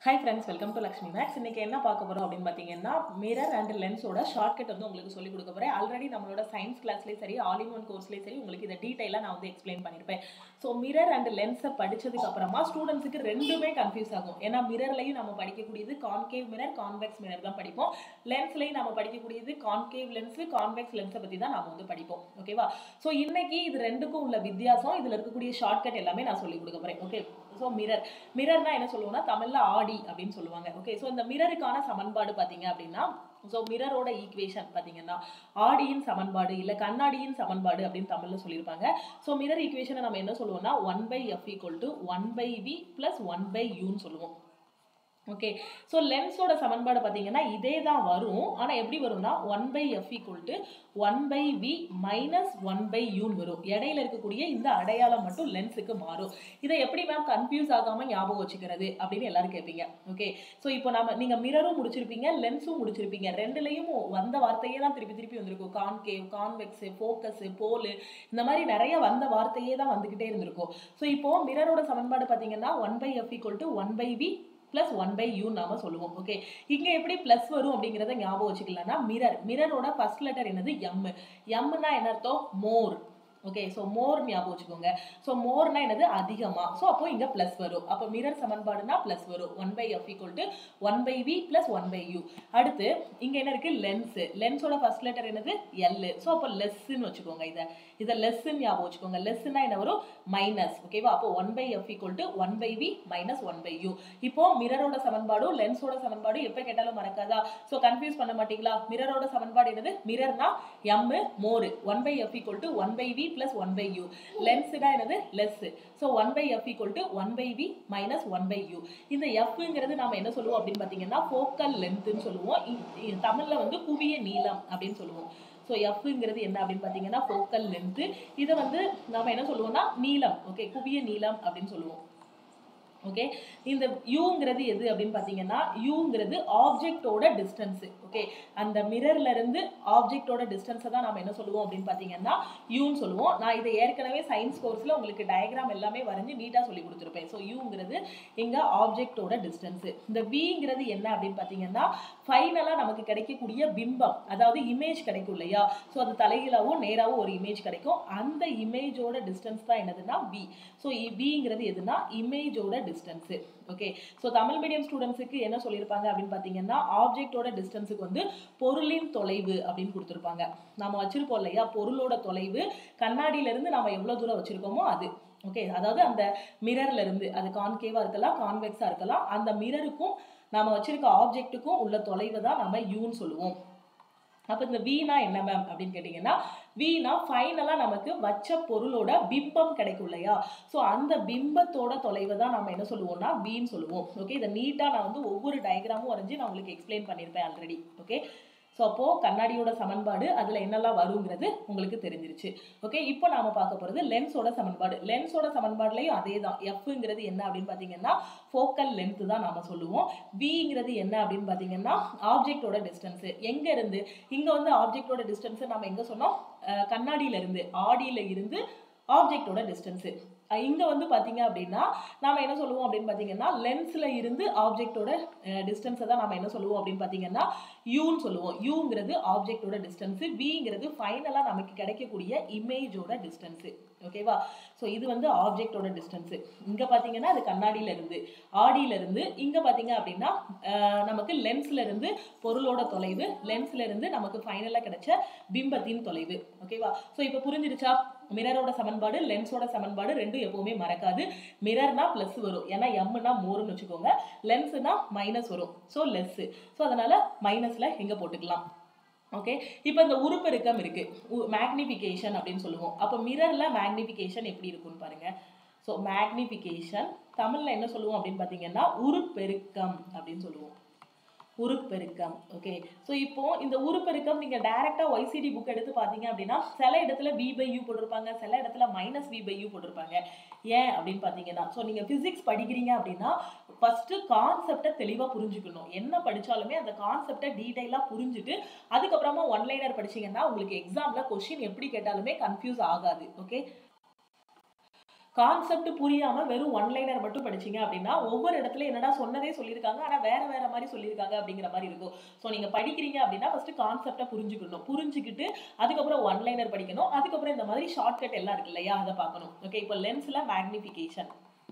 hi friends welcome to Lakshmi maths இன்னைக்கு என்ன பார்க்க போறோம் அப்படின்னு பார்த்தீங்கன்னா மிரர் அண்ட் லென்ஸோட ஷார்ட்கட் வந்து உங்களுக்கு சொல்லிக் கொடுக்க போறேன் ஆல்ரெடி நம்மளோட சயின்ஸ் கிளாஸ்லேயும் சரி ஆல் இன் ஒன் கோர்ஸ்லேயும் சரி உங்களுக்கு இதை டீட்டெயிலாக நான் வந்து எக்ஸ்பிளைன் பண்ணியிருப்பேன் ஸோ மிரர் அண்ட் லென்ஸை படிச்சதுக்கு அப்புறமா ஸ்டூடெண்ட்ஸுக்கு ரெண்டுமே கன்ஃபியூஸ் ஆகும் ஏன்னா மிரர்லையும் நம்ம படிக்கக்கூடியது கான்கேவ் மிரர் கான்வெக்ஸ் மிரர் தான் படிப்போம் லென்ஸ்லையும் நம்ம படிக்கக்கூடியது கான்கேவ் லென்ஸ் கான்வெக்ஸ் லென்ஸை பற்றி தான் நாம வந்து படிப்போம் ஓகேவா ஸோ இன்னைக்கு இது ரெண்டுக்கும் உள்ள வித்தியாசம் இதில் இருக்கக்கூடிய ஷார்ட்கட் எல்லாமே நான் சொல்லிக் கொடுக்க போறேன் ஓகே ஸோ மிரர் மிரர்னா என்ன சொல்லுவோம்னா தமிழ்ல ஆடி அப்படின்னு சொல்லுவாங்க ஓகே ஸோ இந்த மிரருக்கான சமன்பாடு பார்த்தீங்க அப்படின்னா ஸோ மிரரோட ஈக்குவேஷன் பார்த்தீங்கன்னா ஆடியின் சமன்பாடு இல்லை கண்ணாடியின் சமன்பாடு அப்படின்னு தமிழ்ல சொல்லியிருப்பாங்க ஸோ மிரர் ஈக்குவேஷனை நம்ம என்ன சொல்லுவோம்னா one by F equal to one by V plus one by யூன்னு சொல்லுவோம் ஓகே ஸோ லென்ஸோட சமன்பாடு பார்த்தீங்கன்னா இதே தான் வரும் ஆனால் எப்படி வரும்னா one by F equal to one by V minus one by யூன்னு வரும் இடையில இருக்கக்கூடிய இந்த அடையாளம் மட்டும் லென்ஸுக்கு மாறும் இதை எப்படி மேம் கன்ஃபியூஸ் ஆகாமல் ஞாபகம் வச்சுக்கிறது அப்படின்னு எல்லாரும் கேட்பீங்க ஓகே ஸோ இப்போ நம்ம நீங்கள் மிரரும் முடிச்சிருப்பீங்க லென்ஸும் முடிச்சிருப்பீங்க ரெண்டுலையும் வந்த வார்த்தையே தான் திருப்பி திருப்பி வந்திருக்கும் கான்கேவ் கான்வெக்ஸு ஃபோக்கஸு போலு இந்த மாதிரி நிறைய வந்த வார்த்தையே தான் வந்துக்கிட்டே இருந்திருக்கும் ஸோ இப்போ மிரரோட சமன்பாடு பார்த்தீங்கன்னா one by F equal to one by V plus one by U நாம சொல்லுவோம் ஓகே இங்க எப்படி பிளஸ் வரும் அப்படிங்கிறத ஞாபகம் வச்சுக்கலாம்னா மிரர் மிரரோட ஃபர்ஸ்ட் லெட்டர் என்னது எம் எம்னா என்ன அர்த்தம் மோர் ஓகே ஸோ மோர் ஞாபகம் வச்சுக்கோங்க ஸோ மோர்னா என்னது அதிகமாக ஸோ அப்போ இங்கே ப்ளஸ் வரும் அப்போ மிரர் சமன்பாடுனா ப்ளஸ் வரும் one by F equal to one by V plus one by U அடுத்து இங்கே என்ன இருக்குது லென்ஸு லென்ஸோட ஃபர்ஸ்ட் லெட்டர் என்னது எல் ஸோ அப்போ லெஸ்ன்னு வச்சுக்கோங்க இதை இதை லெஸ்ன்னு ஞாபகம் வச்சுக்கோங்க லெஸ்னா என்ன வரும் மைனஸ் ஓகேவா அப்போ one by F equal to one by V minus one by U இப்போ மிரரோட சமன்பாடும் லென்ஸோட சமன்பாடும் எப்போ கேட்டாலும் மறக்காதா ஸோ கன்ஃபியூஸ் பண்ண மாட்டீங்களா மிரரோட சமன்பாடு என்னது மிரர்னா M more one by F equal to one by V plus one by U லென்ஸ்னா என்னது less so one by F equal to one by V minus one by U இந்த எஃப்ங்கிறது நம்ம என்ன சொல்லுவோம் அப்படின்னு பார்த்தீங்கன்னா ஃபோக்கல் லென்த்துன்னு சொல்லுவோம் இ- தமிழ்ல வந்து குவிய நீளம் அப்படின்னு சொல்லுவோம் ஸோ எஃப்ங்கிறது என்ன அப்படின்னு பார்த்தீங்கன்னா ஃபோக்கல் லென்த்து இதை வந்து நாம என்ன சொல்லுவோம்னா நீளம் ஓகே குவிய நீளம் அப்படின்னு சொல்லுவோம் ஓகே இந்த யூங்கிறது எது அப்படின்னு பார்த்தீங்கன்னா யூங்கிறது ஆப்ஜெக்டோட டிஸ்டன்ஸ் ஓகே அந்த மிரர்ல இருந்து ஆப்ஜெக்டோட டிஸ்டன்ஸை தான் நம்ம என்ன சொல்லுவோம் அப்படின்னு பார்த்தீங்கன்னா யூன்னு சொல்லுவோம் நான் இதை ஏற்கனவே சயின்ஸ் கோர்ஸில் உங்களுக்கு டயக்ராம் எல்லாமே வரைஞ்சு நீட்டாக சொல்லி கொடுத்துருப்பேன் ஸோ யூங்கிறது இங்கே ஆப்ஜெக்டோட டிஸ்டன்ஸ் இந்த விங்கிறது என்ன அப்படின்னு பார்த்தீங்கன்னா ஃபைனலாக நமக்கு கிடைக்கக்கூடிய பிம்பம் அதாவது இமேஜ் கிடைக்கும் இல்லையா ஸோ அது தலைகீழாவோ நேராவோ ஒரு இமேஜ் கிடைக்கும் அந்த இமேஜோட டிஸ்டன்ஸ் தான் என்னதுன்னா வி ஸோ விங்கிறது எதுனா இமேஜோட distance okay so Tamil medium ஸ்டூடெண்ட்ஸுக்கு என்ன சொல்லியிருப்பாங்க அப்படின்னு பார்த்தீங்கன்னா ஆப்ஜெக்டோட டிஸ்டன்ஸுக்கு வந்து பொருளின் தொலைவு அப்படின்னு கொடுத்துருப்பாங்க நம்ம வச்சிருப்போம் இல்லையா பொருளோட தொலைவு கண்ணாடியில இருந்து நம்ம எவ்வளோ தூரம் வச்சிருக்கோமோ அது ஓகே அதாவது அந்த மிரர்ல இருந்து அது கான்கேவா இருக்கலாம் கான்வெக்ஸா இருக்கலாம் அந்த மிரருக்கும் நாம வச்சிருக்க ஆப்ஜெக்ட்டுக்கும் உள்ள தொலைவை தான் நம்ம யூன்னு சொல்லுவோம் அப்போ இந்த வீணா என்ன மேம் அப்படின்னு கேட்டிங்கன்னா வீணா ஃபைனலாக நமக்கு வச்ச பொருளோட பிம்பம் கிடைக்கும் இல்லையா ஸோ அந்த பிம்பத்தோட தொலைவை தான் நம்ம என்ன சொல்லுவோம்னா வீன்னு சொல்லுவோம் ஓகே இதை நீட்டாக நான் வந்து ஒவ்வொரு டயக்ராமும் வரைஞ்சி நான் உங்களுக்கு எக்ஸ்பிளைன் பண்ணியிருப்பேன் ஆல்ரெடி ஓகே ஸோ அப்போது கண்ணாடியோட சமன்பாடு அதில் என்னெல்லாம் வருங்கிறது உங்களுக்கு தெரிஞ்சிருச்சு ஓகே இப்போ நாம பார்க்க போகிறது லென்ஸோட சமன்பாடு லென்ஸோட சமன்பாடுலையும் அதே தான் எஃப்ங்கிறது என்ன அப்படின்னு பார்த்தீங்கன்னா ஃபோக்கல் லென்த்து தான் நாம சொல்லுவோம் விங்கிறது என்ன அப்படின்னு பார்த்தீங்கன்னா ஆப்ஜெக்டோட டிஸ்டன்ஸு எங்கே இருந்து இங்கே வந்து ஆப்ஜெக்டோட டிஸ்டன்ஸை நம்ம எங்கே சொன்னோம் அஹ் கண்ணாடியில இருந்து ஆடியில இருந்து ஆப்ஜெக்டோட டிஸ்டன்ஸு இங்க வந்து பாத்தீங்க அப்படின்னா நாம என்ன சொல்லுவோம் அப்படின்னு பாத்தீங்கன்னா லென்ஸ்ல இருந்து ஆப்ஜெக்டோட டிஸ்டன்ஸை தான் நம்ம என்ன சொல்லுவோம் அப்படின்னு பாத்தீங்கன்னா யூன்னு சொல்லுவோம் யூங்கிறது ஆப்ஜெக்டோட டிஸ்டன்ஸ் விங்கிறது ஃபைனலா நமக்கு கிடைக்கக்கூடிய இமேஜோட டிஸ்டன்ஸ் ஓகேவா ஸோ இது வந்து ஆப்ஜெக்டோட டிஸ்டன்ஸ் இங்க பாத்தீங்கன்னா அது கண்ணாடியில இருந்து ஆடியில இருந்து இங்க பாத்தீங்க அப்படின்னா அஹ், நமக்கு லென்ஸ்ல இருந்து பொருளோட தொலைவு லென்ஸ்ல இருந்து நமக்கு ஃபைனலா கிடைச்ச பிம்பத்தின் தொலைவு ஓகேவா ஸோ இப்போ புரிஞ்சிருச்சா மிரரோட சமன்பாடு லென்ஸோட சமன்பாடு ரெண்டும் எப்பவுமே மறக்காது மிரர்னா ப்ளஸ் வரும் ஏன்னா எம்னா மோர்னு வச்சுக்கோங்க லென்ஸ்னா மைனஸ் வரும் ஸோ லெஸ் ஸோ அதனால மைனஸ்ல எங்க போட்டுக்கலாம் ஓகே இப்போ இந்த உருப்பெருக்கம் இருக்கு மேக்னிஃபிகேஷன் அப்படின்னு சொல்லுவோம் அப்போ மிரர்ல மேக்னிஃபிகேஷன் எப்படி இருக்கும்னு பாருங்க ஸோ மேக்னிஃபிகேஷன் தமிழ்ல என்ன சொல்லுவோம் அப்படின்னு பார்த்தீங்கன்னா உருப்பெருக்கம் அப்படின்னு சொல்லுவோம் உருப்பெருக்கம் ஓகே ஸோ இப்போ இந்த உருப்பெருக்கம் நீங்க டைரக்டா ஒய்சிடி புக் எடுத்து பார்த்தீங்க அப்படின்னா சில இடத்துல வி பை யூ போட்டிருப்பாங்க சில இடத்துல மைனஸ் வி பை யூ போட்டிருப்பாங்க ஏன் அப்படின்னு பார்த்தீங்கன்னா ஸோ நீங்க பிசிக்ஸ் படிக்கிறீங்க அப்படின்னா ஃபர்ஸ்ட் கான்செப்டை தெளிவாக புரிஞ்சுக்கணும் என்ன படிச்சாலுமே அந்த கான்செப்டை டீடைலாக புரிஞ்சுட்டு அதுக்கப்புறமா ஒன் லைனர் படிச்சீங்கன்னா உங்களுக்கு எக்ஸாம்ல கொஸ்டின் எப்படி கேட்டாலுமே கன்ஃபியூஸ் ஆகாது ஓகே கான்செப்ட் புரியாம வெறும் ஒன் லைனர் மட்டும் படிச்சீங்க அப்படின்னா ஒவ்வொரு இடத்துல என்னடா சொன்னதே சொல்லியிருக்காங்க ஆனா வேற வேற மாதிரி சொல்லியிருக்காங்க அப்படிங்கிற மாதிரி இருக்கும் ஸோ நீங்க படிக்கிறீங்க அப்படின்னா ஃபர்ஸ்ட் கான்செப்டை புரிஞ்சுக்கணும் புரிஞ்சுக்கிட்டு அதுக்கப்புறம் ஒன் லைனர் படிக்கணும் அதுக்கப்புறம் இந்த மாதிரி ஷார்ட்கட் எல்லாம் இருக்கு இல்லையா அதை பார்க்கணும் ஓகே இப்போ லென்ஸ்ல மேக்னிஃபிகேஷன்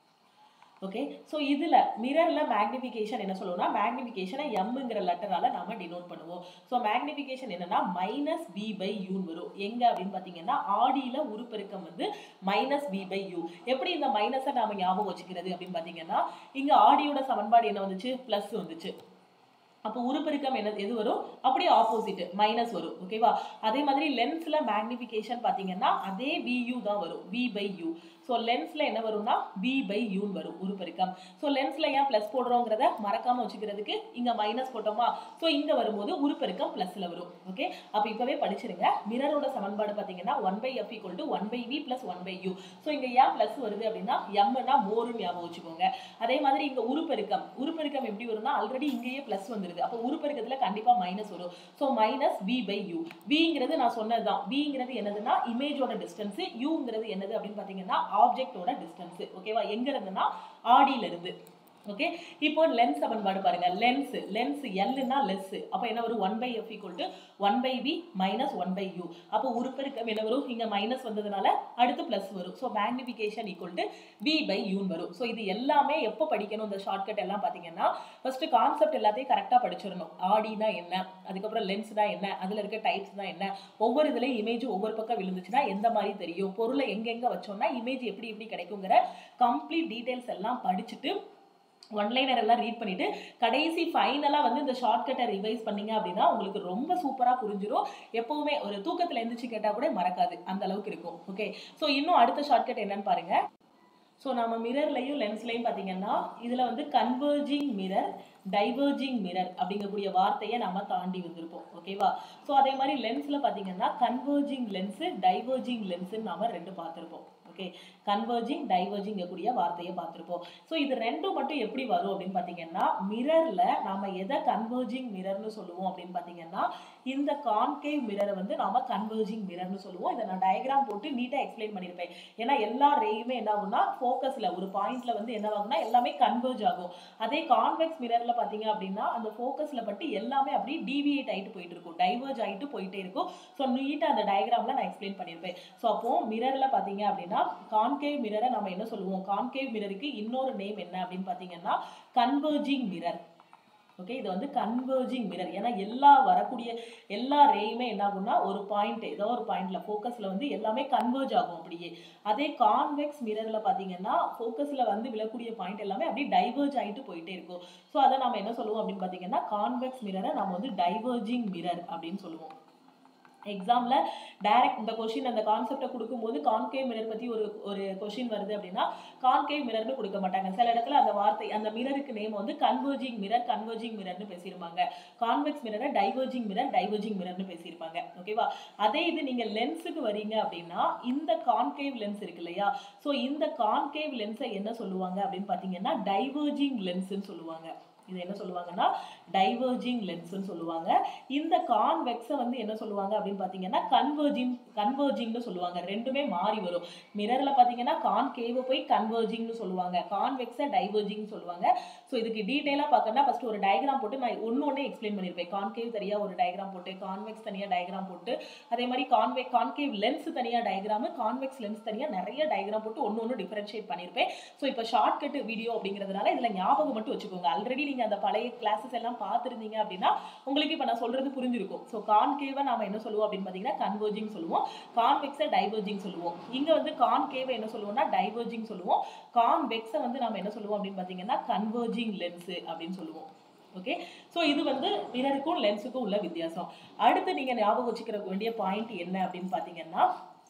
ஓகே ஸோ இதில் மிரரில் மேக்னிஃபிகேஷன் என்ன சொல்லுவோம்னா மேக்னிஃபிகேஷனை எம்ங்கிற லெட்டரால நாம டினோட் பண்ணுவோம் ஸோ மேக்னிஃபிகேஷன் என்னன்னா மைனஸ் பி பை யூன்னு வரும் எங்க அப்படின்னு பார்த்தீங்கன்னா ஆடியில் உருப்பெருக்கம் வந்து மைனஸ் பி பை யூ எப்படி இந்த மைனஸை நாம ஞாபகம் வச்சுக்கிறது அப்படின்னு பார்த்தீங்கன்னா இங்கே ஆடியோட சமன்பாடு என்ன வந்துச்சு ப்ளஸ் வந்துச்சு அப்போ உருப்பெருக்கம் என்ன எது வரும் அப்படியே ஆப்போசிட் மைனஸ் வரும் ஓகேவா அதே மாதிரி லென்ஸ்ல மேக்னிஃபிகேஷன் பார்த்தீங்கன்னா அதே VU தான் வரும் V பை யூ ஸோ லென்ஸ்ல என்ன வரும்னா V பை யூன்னு வரும் உருப்பெருக்கம் ஸோ லென்ஸ்ல ஏன் ப்ளஸ் போடுறோங்கிறத மறக்காம வச்சுக்கிறதுக்கு இங்க மைனஸ் போட்டோமா ஸோ இங்க வரும்போது உருப்பெருக்கம் ப்ளஸ்ல வரும் ஓகே அப்போ இப்பவே படிச்சிருங்க மிரரோட சமன்பாடு பார்த்தீங்கன்னா one by F equal to one by V plus one by U so இங்க ஏன் ப்ளஸ் வருது அப்படின்னா எம்னா மோருன்னு ஞாபகம் வச்சுக்கோங்க அதே மாதிரி இங்க உருப்பெருக்கம் உருப்பெருக்கம் எப்படி வரும்னா ஆல்ரெடி இங்கேயே ப்ளஸ் வந்துருது அப்போ உருப்பெருக்கத்துல கண்டிப்பா மைனஸ் வரும் so minus V by U விங்கிறது நான் சொன்னதுதான் விங்கிறது என்னதுன்னா இமேஜோட டிஸ்டன்ஸ் யூங்கிறது என்னது அப்படின்னு பார்த்தீங்கன்னா ஆப்ஜெக்டோட டிஸ்டன்ஸ் ஓகேவா எங்க இருந்துன்னா ஆடியில இருந்து ஓகே இப்போ லென்ஸ் சமன்பாடு பாருங்க லென்ஸ் லென்ஸ் எல்னா லெஸ் அப்போ என்ன வரும் one by F equal to one by V minus one by U அப்போ உருப்பெருக்கம் என்ன வரும் இங்க மைனஸ் வந்ததுனால அடுத்து பிளஸ் வரும் so magnification equal to V by யூன்னு வரும் ஸோ இது எல்லாமே எப்போ படிக்கணும் இந்த ஷார்ட்கட் எல்லாம் பார்த்தீங்கன்னா ஃபர்ஸ்ட் கான்செப்ட் எல்லாத்தையும் கரெக்டாக படிச்சிடணும் ஆடினா என்ன அதுக்கப்புறம் லென்ஸ்னா என்ன அதில் இருக்க டைப்ஸ் தான் என்ன ஒவ்வொரு இதுலையும் இமேஜ் ஒவ்வொரு பக்கம் விழுந்துச்சுன்னா எந்த மாதிரி தெரியும் பொருளை எங்கெங்க வச்சோம்னா இமேஜ் எப்படி எப்படி கிடைக்குங்கிற கம்ப்ளீட் டீடைல்ஸ் எல்லாம் படிச்சுட்டு ஒன்லைனர் எல்லாம் ரீட் பண்ணிட்டு கடைசி ஃபைனலாக வந்து இந்த ஷார்ட்கட்டை ரிவைஸ் பண்ணீங்க அப்படின்னா உங்களுக்கு ரொம்ப சூப்பராக புரிஞ்சிடும் எப்பவுமே ஒரு தூக்கத்தில் எந்திரிச்சு கேட்டால் கூட மறக்காது அந்த அளவுக்கு இருக்கும் ஓகே ஸோ இன்னும் அடுத்த ஷார்ட்கட் என்னன்னு பாருங்க ஸோ நம்ம மிரர்லையும் லென்ஸ்லையும் பார்த்தீங்கன்னா இதில் வந்து கன்வர்ஜிங் மிரர் டைவர்ஜிங் மிரர் அப்படிங்கக்கூடிய வார்த்தையை நாம தாண்டி வந்திருப்போம் ஓகேவா ஸோ அதே மாதிரி லென்ஸில் பார்த்தீங்கன்னா கன்வர்ஜிங் லென்ஸு டைவர்ஜிங் லென்ஸுன்னு நாம ரெண்டு பார்த்துருப்போம் ஓகே கன்வர்ஜிங் டைவர்ஜிங் கூடிய வார்த்தையை பார்த்துருப்போம் ஸோ இது ரெண்டும் மட்டும் எப்படி வரும் அப்படின்னு பார்த்தீங்கன்னா மிரர்ல நாம எதை கன்வர்ஜிங் மிரர்னு சொல்லுவோம் அப்படின்னு பார்த்தீங்கன்னா இந்த கான்கேவ் மிரரை வந்து நாம கன்வர்ஜிங் மிரர்னு சொல்லுவோம் இதை நான் டயக்ராம் போட்டு நீட்டாக எக்ஸ்பிளைன் பண்ணியிருப்பேன் ஏன்னா எல்லா ரேயுமே என்ன ஆகும்னா ஃபோக்கஸ்ல ஒரு பாயிண்ட்ல வந்து என்ன ஆகும்னா எல்லாமே கன்வர்ஜ் ஆகும் அதே கான்வெக்ஸ் மிரர்ல பார்த்தீங்க அப்படின்னா அந்த ஃபோக்கஸ்ல பட்டு எல்லாமே அப்படியே டீவியேட் ஆயிட்டு போயிட்டு இருக்கும் டைவர்ஜ் ஆயிட்டு போயிட்டே இருக்கும் ஸோ நீட்டாக அந்த டயக்ராம்ல நான் எக்ஸ்பிளைன் பண்ணியிருப்பேன் ஸோ அப்போ மிரர்ல பார்த்தீங்க அப்படின்னா கான்கேவ் மிரரை நம்ம என்ன சொல்லுவோம் கான்கேவ் மிரருக்கு இன்னொரு நேம் என்ன அப்படின்னு பார்த்தீங்கன்னா கன்வர்ஜிங் மிரர் ஓகே இது வந்து கன்வர்ஜிங் மிரர் ஏன்னா எல்லா வரக்கூடிய எல்லா ரேயுமே என்ன ஆகும்னா ஒரு பாயிண்ட் ஏதோ ஒரு பாயிண்ட்ல ஃபோக்கஸ்ல வந்து எல்லாமே கன்வர்ஜ் ஆகும் அப்படியே அதே கான்வெக்ஸ் மிரர்ல பாத்தீங்கன்னா ஃபோக்கஸ்ல வந்து விழக்கூடிய பாயிண்ட் எல்லாமே அப்படியே டைவர்ஜ் ஆயிட்டு போயிட்டே இருக்கும் ஸோ அதை நம்ம என்ன சொல்லுவோம் அப்படின்னு பாத்தீங்கன்னா கான்வெக்ஸ் மிரரை நம்ம வந்து டைவர்ஜிங் மிரர் அப்படின்னு சொல்லுவோம் எக்ஸாம்ல டைரக்ட் இந்த கொஷின் அந்த கான்செப்டை கொடுக்கும்போது கான்கேவ் மிரர் பத்தி ஒரு ஒரு கொஷின் வருது அப்படின்னா கான்கேவ் மிரர்னு கொடுக்க மாட்டாங்க சில இடத்துல அந்த வார்த்தை அந்த மிரருக்கு நேம் வந்து கன்வர்ஜிங் மிரர் கன்வர்ஜிங் மிரர்னு பேசியிருப்பாங்க கான்வெக்ஸ் மிரரை டைவர்ஜிங் மிரர் டைவர்ஜிங் மிரர்னு பேசியிருப்பாங்க ஓகேவா அதே இது நீங்க லென்ஸுக்கு வரீங்க அப்படின்னா இந்த கான்கேவ் லென்ஸ் இருக்கு இல்லையா ஸோ இந்த கான்கேவ் லென்ஸை என்ன சொல்லுவாங்க அப்படின்னு பார்த்தீங்கன்னா டைவர்ஜிங் லென்ஸ்ன்னு சொல்லுவாங்க இது என்ன சொல்லுவாங்கன்னா டைவர்ஜிங் லென்ஸ்னு சொல்லுவாங்க இந்த கான்வெக்ஸை வந்து என்ன சொல்லுவாங்க அப்படின்னு பார்த்தீங்கன்னா கன்வர்ஜிங் கன்வர்ஜிங்னு சொல்லுவாங்க ரெண்டுமே மாறி வரும் மிரர்ல பார்த்தீங்கன்னா கான்கேவை போய் கன்வர்ஜிங்னு சொல்லுவாங்க கான்வெக்ஸை டைவர்ஜிங் சொல்லுவாங்க ஸோ இதுக்கு டீட்டெயிலாக பார்க்கணும்னா ஃபர்ஸ்ட் ஒரு டயக்ராம் போட்டு நான் ஒன்று ஒன்று எக்ஸ்பிளைன் பண்ணியிருப்பேன் கான்கேவ் தனியா ஒரு டயக்ராம் போட்டு கான்வெக்ஸ் தனியாக டயக்ராம் போட்டு அதே மாதிரி கான்வெக் கான்கேவ் லென்ஸ் தனியாக டயக்ராம் கான்வெக்ஸ் லென்ஸ் தனியாக நிறைய டயக்ராம் போட்டு ஒன்று ஒன்று டிஃபரன்ஷியேட் பண்ணியிருப்பேன் ஸோ இப்போ ஷார்ட்கட் வீடியோ அப்படிங்கிறதுனால இதில் ஞாபகம் மட்டும் வச்சுக்கோங்க ஆல்ரெடி நீங்கள் அந்த பழைய கிளாஸஸ் எல்லாம் பார்த்துருந்தீங்க அப்படின்னா உங்களுக்கு இப்போ நான் சொல்றது புரிஞ்சிருக்கும் ஸோ கான்கேவை நாம என்ன சொல்லுவோம் அப்படின்னு பார்த்தீங்கன்னா கன்வர்ஜிங் சொல்லுவோம் கான்வெக்ஸை டைவர்ஜிங் சொல்லுவோம் இங்கே வந்து கான்கேவை என்ன சொல்லுவோம்னா டைவர்ஜிங் சொல்லுவோம் கான்வெக்ஸை வந்து நாம என்ன சொல்லுவோம் அப்படின்னு பார்த்தீங்கன்னா கன்வர்ஜிங் லென்ஸ் அப்படின்னு சொல்லுவோம் ஓகே ஸோ இது வந்து மிரருக்கும் லென்ஸுக்கும் உள்ள வித்தியாசம் அடுத்து நீங்கள் ஞாபகம் வச்சுக்கிற வேண்டிய பாயிண்ட் என்ன அப்படின்னு பார்த்தீங்கன்னா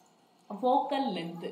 focal length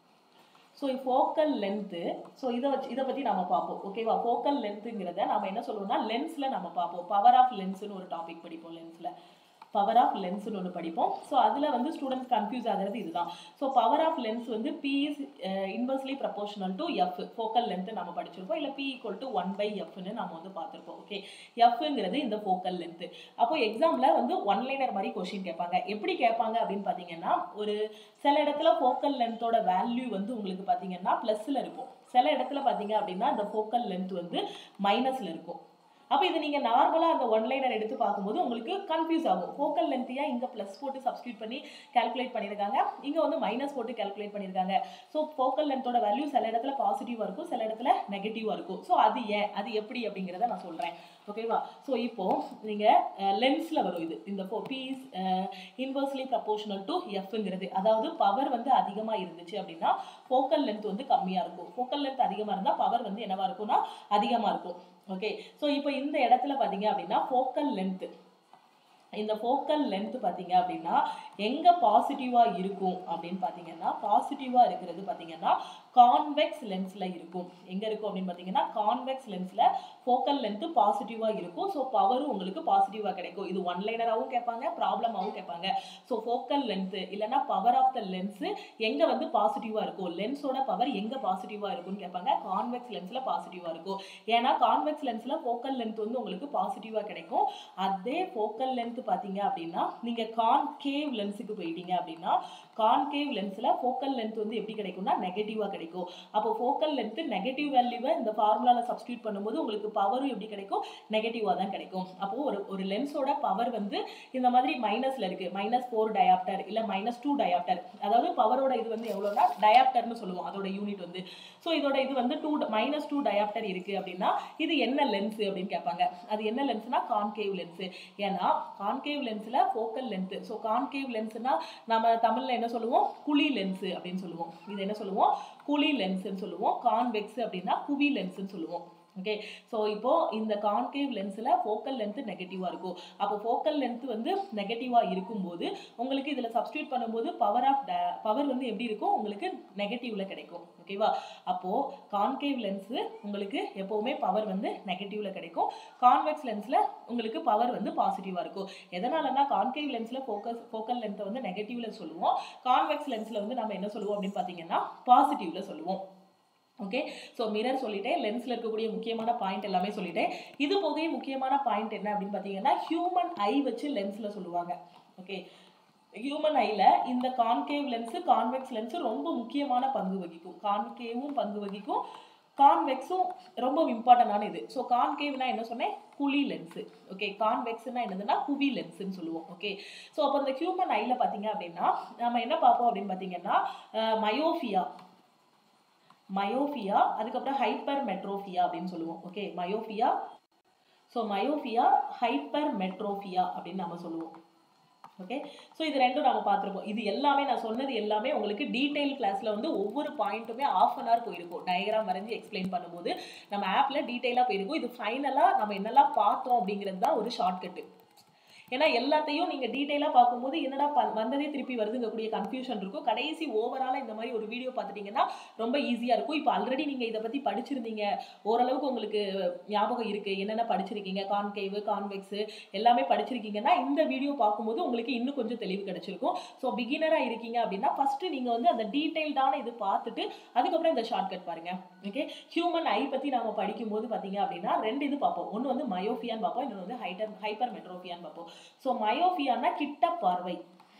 so focal length so இதை வச்சு இதை பற்றி நம்ம பார்ப்போம் ஓகேவா ஃபோக்கல் லென்த்துங்கிறத நம்ம என்ன சொல்லுவோம்னா லென்ஸில் நம்ம பார்ப்போம் பவர் ஆஃப் லென்ஸ்னு ஒரு டாபிக் படிப்போம் லென்ஸில் பவர் ஆஃப் லென்ஸ்னு ஒன்று படிப்போம் ஸோ அதில் வந்து ஸ்டூடெண்ட்ஸ் கன்ஃபியூஸ் ஆகிறது இதுதான் ஸோ பவர் ஆஃப் லென்ஸ் வந்து P is inversely proportional to F focal length நம்ம படிச்சிருப்போம் இல்லை P equal to one by எஃப்னு நம்ம வந்து பார்த்துருப்போம் ஓகே எஃப்ங்கிறது இந்த ஃபோக்கல் லென்த் அப்போ எக்ஸாமில் வந்து ஒன் லைனர் மாதிரி கொஷின் கேட்பாங்க எப்படி கேட்பாங்க அப்படின்னு பார்த்தீங்கன்னா ஒரு சில இடத்துல ஃபோக்கல் லென்த்தோட வேல்யூ வந்து உங்களுக்கு பார்த்தீங்கன்னா ப்ளஸில் இருக்கும் சில இடத்துல பார்த்தீங்க அப்படின்னா இந்த ஃபோக்கல் லென்த் வந்து மைனஸில் இருக்கும் அப்போ இது நீங்கள் நார்மலாக அந்த ஒன் லைனர் எடுத்து பார்க்கும்போது உங்களுக்கு கன்ஃபியூஸ் ஆகும் ஃபோக்கல் லென்த்தையா இங்கே ப்ளஸ் போட்டு சப்ஸ்டியூட் பண்ணி கால்குலேட் பண்ணியிருக்காங்க இங்கே வந்து மைனஸ் போட்டு கால்குலேட் பண்ணியிருக்காங்க ஸோ ஃபோக்கல் லென்த்தோட வேல்யூ சில இடத்துல பாசிட்டிவாக இருக்கும் சில இடத்துல நெகட்டிவாக இருக்கும் ஸோ அது ஏன் அது எப்படி அப்படிங்கிறத நான் சொல்கிறேன் ஓகேவா ஸோ இப்போ நீங்கள் லென்ஸில் வரும் இது இந்த ஃபோ பீஸ் இன்வெர்ஸ்லி ப்ரப்போர்ஷனல் டு எஃப்ங்கிறது அதாவது பவர் வந்து அதிகமாக இருந்துச்சு அப்படின்னா ஃபோக்கல் லென்த் வந்து கம்மியாக இருக்கும் ஃபோக்கல் லென்த் அதிகமாக இருந்தால் பவர் வந்து என்னவா இருக்கும்னா அதிகமாக இருக்கும் ஓகே ஸோ இப்போ இந்த இடத்துல பார்த்தீங்க அப்படின்னா ஃபோக்கல் லென்த் இந்த ஃபோக்கல் லென்த் பார்த்தீங்க அப்படின்னா எங்கே பாசிட்டிவாக இருக்கும் அப்படின்னு பார்த்தீங்கன்னா பாசிட்டிவாக இருக்கிறது பார்த்தீங்கன்னா கான்வெக்ஸ் லென்ஸில் இருக்கும் எங்கே இருக்கும் அப்படின்னு பார்த்தீங்கன்னா கான்வெக்ஸ் லென்ஸில் ஃபோக்கல் லென்த்து பாசிட்டிவாக இருக்கும் ஸோ பவரும் உங்களுக்கு பாசிட்டிவாக கிடைக்கும் இது ஒன் லைனராகவும் கேட்பாங்க ப்ராப்ளமாகவும் கேட்பாங்க ஸோ ஃபோக்கல் லென்த்து இல்லைன்னா பவர் ஆஃப் த லென்ஸு எங்கே வந்து பாசிட்டிவாக இருக்கும் லென்ஸோட பவர் எங்கே பாசிட்டிவாக இருக்கும்னு கேட்பாங்க கான்வெக்ஸ் லென்ஸில் பாசிட்டிவாக இருக்கும் ஏன்னா கான்வெக்ஸ் லென்ஸில் ஃபோக்கல் லென்த் வந்து உங்களுக்கு பாசிட்டிவாக கிடைக்கும் அதே ஃபோக்கல் லென்த் பார்த்தீங்க அப்படின்னா நீங்கள் கான்கேவ் லென்ஸுக்கு போயிட்டீங்க அப்படின்னா கான்கேவ் லென்ஸில் ஃபோக்கல் லென்த் வந்து எப்படி கிடைக்கும்னா நெகட்டிவாக கிடைக்கும் அப்போ ஃபோக்கல் லென்த் நெகட்டிவ் வேல்யூவை இந்த ஃபார்முலாவில் சப்ஸ்டியூட் பண்ணும்போது உங்களுக்கு பவரும் எப்படி கிடைக்கும் நெகட்டிவாக தான் கிடைக்கும் அப்போ ஒரு ஒரு லென்ஸோட பவர் வந்து இந்த மாதிரி மைனஸில் இருக்குது மைனஸ் ஃபோர் டயாப்டர் இல்லை மைனஸ் டூ டயாப்டர் அதாவது பவரோட இது வந்து எவ்வளோனா டயாப்டர்னு சொல்லுவோம் அதோட யூனிட் வந்து ஸோ இதோட இது வந்து டூ மைனஸ் டூ டயாப்டர் இருக்குது அப்படின்னா இது என்ன லென்ஸ் அப்படின்னு கேட்பாங்க அது என்ன லென்ஸ்னா கான்கேவ் லென்ஸு ஏன்னா கான்கேவ் லென்ஸில் ஃபோக்கல் லென்த்து ஸோ கான்கேவ் லென்ஸ்னா நம்ம தமிழில் என்ன சொல்லுவோம் குழி லென்ஸு அப்படின்னு சொல்லுவோம் இது என்ன சொல்லுவோம் குழி லென்ஸ்ன்னு சொல்லுவோம் கான்வெக்ஸ் அப்படின்னா குவி லென்ஸ்ன்னு சொல்லுவோம் ஓகே ஸோ இப்போ இந்த கான்கேவ் லென்ஸில் ஃபோக்கல் லென்த் நெகட்டிவாக இருக்கும் அப்போ ஃபோக்கல் லென்த் வந்து நெகட்டிவாக இருக்கும்போது உங்களுக்கு இதில் சப்ஸ்டியூட் பண்ணும்போது பவர் ஆஃப் பவர் வந்து எப்படி இருக்கும் உங்களுக்கு நெகட்டிவில் கிடைக்கும் ஓகேவா அப்போது கான்கேவ் லென்ஸு உங்களுக்கு எப்போவுமே பவர் வந்து நெகட்டிவில் கிடைக்கும் கான்வெக்ஸ் லென்ஸில் உங்களுக்கு பவர் வந்து பாசிட்டிவாக இருக்கும் எதனாலனா கான்கேவ் லென்ஸில் ஃபோக்கஸ் ஃபோக்கல் லென்த்தை வந்து நெகட்டிவில் சொல்லுவோம் கான்வெக்ஸ் லென்ஸில் வந்து நம்ம என்ன சொல்லுவோம் அப்படின்னு பார்த்தீங்கன்னா பாசிட்டிவில் சொல்லுவோம் ஓகே ஸோ மிரர் சொல்லிட்டேன் லென்ஸில் இருக்கக்கூடிய முக்கியமான பாயிண்ட் எல்லாமே சொல்லிட்டேன் இது போக முக்கியமான பாயிண்ட் என்ன அப்படின்னு பார்த்தீங்கன்னா ஹியூமன் ஐ வச்சு லென்ஸில் சொல்லுவாங்க ஓகே ஹியூமன் ஐல இந்த கான்கேவ் லென்ஸு கான்வெக்ஸ் லென்ஸு ரொம்ப முக்கியமான பங்கு வகிக்கும் கான்கேவும் பங்கு வகிக்கும் கான்வெக்ஸும் ரொம்ப இம்பார்ட்டண்டான இது ஸோ கான்கேவ்னா என்ன சொன்னேன் குழி லென்ஸு ஓகே கான்வெக்ஸ்னா என்னதுன்னா குவி லென்ஸுன்னு சொல்லுவோம் ஓகே ஸோ அப்போ இந்த ஹியூமன் ஐல பார்த்தீங்க அப்படின்னா நம்ம என்ன பார்ப்போம் அப்படின்னு பார்த்தீங்கன்னா மயோஃபியா மயோஃபியா அதுக்கப்புறம் ஹைப்பர் மெட்ரோஃபியா அப்படின்னு சொல்லுவோம் okay myopia so myopia hypermetropia அப்படின்னு நம்ம சொல்லுவோம் ஓகே ஸோ இது ரெண்டும் நம்ம பார்த்துருப்போம் இது எல்லாமே நான் சொன்னது எல்லாமே உங்களுக்கு டீட்டெயில் கிளாஸில் வந்து ஒவ்வொரு பாயிண்ட்டுமே ஆஃப் அன் ஹவர் போயிருக்கும் டயக்ராம் வரைஞ்சி எக்ஸ்பிளைன் பண்ணும்போது நம்ம ஆப்பில் டீட்டெயிலாக போயிருக்கும் இது ஃபைனலாக நம்ம என்னெல்லாம் பார்த்தோம் அப்படிங்கிறது தான் ஒரு ஷார்ட்கட்டு ஏன்னா எல்லாத்தையும் நீங்கள் டீட்டெயிலாக பார்க்கும்போது என்னடா ப வந்ததே திருப்பி வருதுங்கக்கூடிய கன்ஃபியூஷன் இருக்கும் கடைசி ஓவராலாக இந்த மாதிரி ஒரு வீடியோ பார்த்துட்டிங்கன்னா ரொம்ப ஈஸியாக இருக்கும் இப்போ ஆல்ரெடி நீங்கள் இதை பற்றி படிச்சிருந்தீங்க ஓரளவுக்கு உங்களுக்கு ஞாபகம் இருக்குது என்னென்ன படிச்சிருக்கீங்க கான்கேவு கான்வெக்ஸு எல்லாமே படிச்சிருக்கீங்கன்னா இந்த வீடியோ பார்க்கும்போது உங்களுக்கு இன்னும் கொஞ்சம் தெளிவு கிடைச்சிருக்கும் ஸோ பிகினராக இருக்கீங்க அப்படின்னா ஃபஸ்ட்டு நீங்கள் வந்து அந்த டீட்டெயில்டான இது பார்த்துட்டு அதுக்கப்புறம் இந்த ஷார்ட்கட் பாருங்கள் ஓகே ஹியூமன் ஐ பற்றி நம்ம படிக்கும்போது பார்த்தீங்க அப்படின்னா ரெண்டு இது பார்ப்போம் ஒன்று வந்து மயோஃபியான்னு பார்ப்போம் இன்னொன்று வந்து ஹைட்டர் ஹைப்பர் மெட்ரோஃபியான்னு பார்ப்போம் ஸோ மயோஃபியானா கிட்ட பார்வை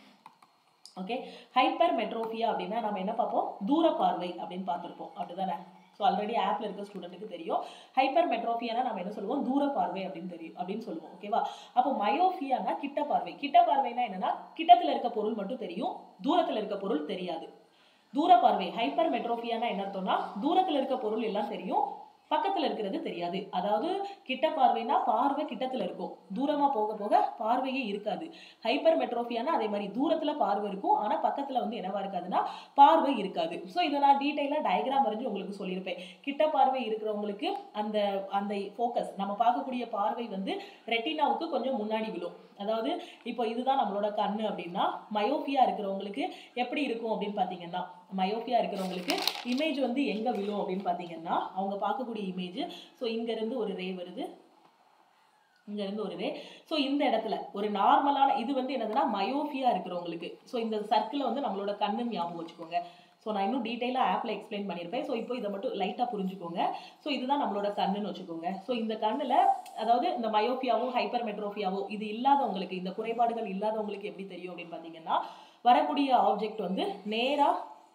ஓகே ஹைப்பர் மெட்ரோஃபியா அப்படின்னா நம்ம என்ன பார்ப்போம் தூர பார்வை அப்படின்னு பார்த்துருப்போம் அப்படிதானே ஸோ ஆல்ரெடி ஆப்பில் இருக்க ஸ்டூடெண்ட்டுக்கு தெரியும் ஹைப்பர் மெட்ரோஃபியானா நம்ம என்ன சொல்லுவோம் தூர பார்வை அப்படின்னு தெரியும் அப்படின்னு சொல்லுவோம் ஓகேவா அப்போ மயோஃபியானா கிட்ட பார்வை கிட்ட பார்வைனா என்னன்னா கிட்டத்தில் இருக்க பொருள் மட்டும் தெரியும் தூரத்தில் இருக்க பொருள் தெரியாது தூர பார்வை ஹைப்பர் மெட்ரோஃபியானா என்ன அர்த்தம்னா தூரத்தில் இருக்க பொருள் எல்லாம் தெரியும் பக்கத்தில் இருக்கிறது தெரியாது அதாவது கிட்ட பார்வைனா பார்வை கிட்டத்தில் இருக்கும் தூரமாக போக போக பார்வையே இருக்காது ஹைப்பர் மெட்ரோஃபியானா அதே மாதிரி தூரத்தில் பார்வை இருக்கும் ஆனால் பக்கத்தில் வந்து என்னவா இருக்காதுன்னா பார்வை இருக்காது ஸோ இதை நான் டீட்டெயிலாக டயக்ராம் வரைஞ்சி உங்களுக்கு சொல்லியிருப்பேன் கிட்ட பார்வை இருக்கிறவங்களுக்கு அந்த அந்த ஃபோக்கஸ் நம்ம பார்க்கக்கூடிய பார்வை வந்து ரெட்டினாவுக்கு கொஞ்சம் முன்னாடி விழும் அதாவது இப்போ இதுதான் நம்மளோட கண்ணு அப்படின்னா மயோஃபியா இருக்கிறவங்களுக்கு எப்படி இருக்கும் அப்படின்னு பார்த்தீங்கன்னா மயோஃபியா இருக்கிறவங்களுக்கு இமேஜ் வந்து எங்கே விழும் அப்படின்னு பார்த்தீங்கன்னா அவங்க பார்க்கக்கூடிய இமேஜ் ஸோ இங்கேருந்து ஒரு ரே வருது இங்க இருந்து ஒரு ரே ஸோ இந்த இடத்துல ஒரு நார்மலான இது வந்து என்னதுன்னா மயோஃபியா இருக்கிறவங்களுக்கு ஸோ இந்த சர்க்கிளை வந்து நம்மளோட கண்ணு ஞாபகம் வச்சுக்கோங்க ஸோ நான் இன்னும் டீட்டெயிலாக ஆப்பில் எக்ஸ்பிளைன் பண்ணியிருப்பேன் ஸோ இப்போ இதை மட்டும் லைட்டாக புரிஞ்சுக்கோங்க ஸோ இதுதான் நம்மளோட கண்ணுன்னு வச்சுக்கோங்க ஸோ இந்த கண்ணில் அதாவது இந்த மயோஃபியாவோ ஹைப்பர் மெட்ரோஃபியாவோ இது இல்லாதவங்களுக்கு இந்த குறைபாடுகள் இல்லாதவங்களுக்கு எப்படி தெரியும் அப்படின்னு பார்த்தீங்கன்னா வரக்கூடிய ஆப்ஜெக்ட் வந்து நேராக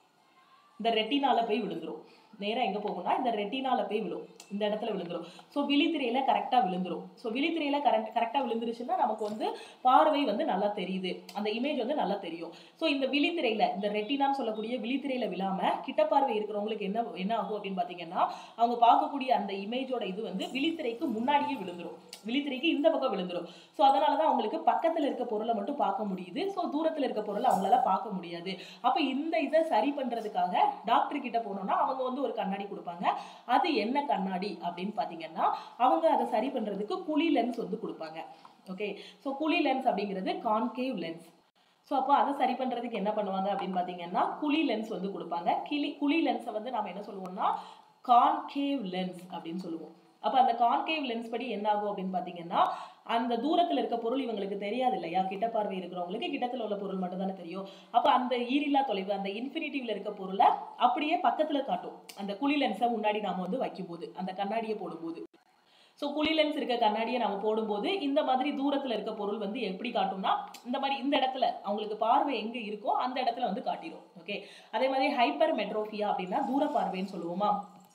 இந்த ரெட்டினால போய் விழுந்துரும் நேரா எங்க போகும்னா இந்த ரெட்டினால போய் விழும் இந்த இடத்துல விழுந்துரும் ஸோ விழித்திரையில கரெக்டா விழுந்துரும் ஸோ விழித்திரையில கரெக்ட் கரெக்டா விழுந்துருச்சுன்னா நமக்கு வந்து பார்வை வந்து நல்லா தெரியுது அந்த இமேஜ் வந்து நல்லா தெரியும் ஸோ இந்த விழித்திரையில இந்த ரெட்டினான்னு சொல்லக்கூடிய விழித்திரையில விழாம கிட்ட பார்வை இருக்கிறவங்களுக்கு என்ன என்ன ஆகும் அப்படின்னு பாத்தீங்கன்னா அவங்க பார்க்கக்கூடிய அந்த இமேஜோட இது வந்து விழித்திரைக்கு முன்னாடியே விழுந்துரும் விழித்திரைக்கு இந்த பக்கம் விழுந்துரும் ஸோ அதனால தான் அவங்களுக்கு பக்கத்துல இருக்க பொருளை மட்டும் பார்க்க முடியுது ஸோ தூரத்துல இருக்க பொருளை அவங்களால பார்க்க முடியாது அப்ப இந்த இதை சரி பண்றதுக்காக டாக்டர் கிட்ட போனோம்னா அவங்க வந்து ஒரு கண்ணாடி கொடுப்பாங்க அது என்ன கண்ணாடி அப்படின்னு பாத்தீங்கன்னா அவங்க அதை சரி பண்றதுக்கு குழி லென்ஸ் வந்து கொடுப்பாங்க ஓகே ஸோ குழி லென்ஸ் அப்படிங்கிறது கான்கேவ் லென்ஸ் ஸோ அப்போ அதை சரி பண்றதுக்கு என்ன பண்ணுவாங்க அப்படின்னு பாத்தீங்கன்னா குழி லென்ஸ் வந்து கொடுப்பாங்க கிளி குழி லென்ஸை வந்து நாம என்ன சொல்லுவோம்னா கான்கேவ் லென்ஸ் அப்படின்னு சொல்லுவோம் அப்ப அந்த கான்கேவ் லென்ஸ் படி என்ன ஆகும் அப்படின்னு பாத்தீங்கன்னா அந்த தூரத்துல இருக்க பொருள் இவங்களுக்கு தெரியாது இல்லையா கிட்ட பார்வை இருக்கிறவங்களுக்கு கிட்டத்துல உள்ள பொருள் மட்டும் தானே தெரியும் அப்ப அந்த ஈரில்லா தொலைவு அந்த இன்ஃபினிட்டிவ்ல இருக்க பொருளை அப்படியே பக்கத்துல காட்டும் அந்த குழி லென்ஸை முன்னாடி நாம வந்து வைக்கும்போது அந்த கண்ணாடியை போடும்போது ஸோ குழி லென்ஸ் இருக்க கண்ணாடியை நம்ம போடும்போது இந்த மாதிரி தூரத்துல இருக்க பொருள் வந்து எப்படி காட்டும்னா இந்த மாதிரி இந்த இடத்துல அவங்களுக்கு பார்வை எங்க இருக்கோ அந்த இடத்துல வந்து காட்டிடும் ஓகே அதே மாதிரி ஹைப்பர் மெட்ரோஃபியா அப்படின்னா தூர பார்வைன்னு சொல்லுவோமா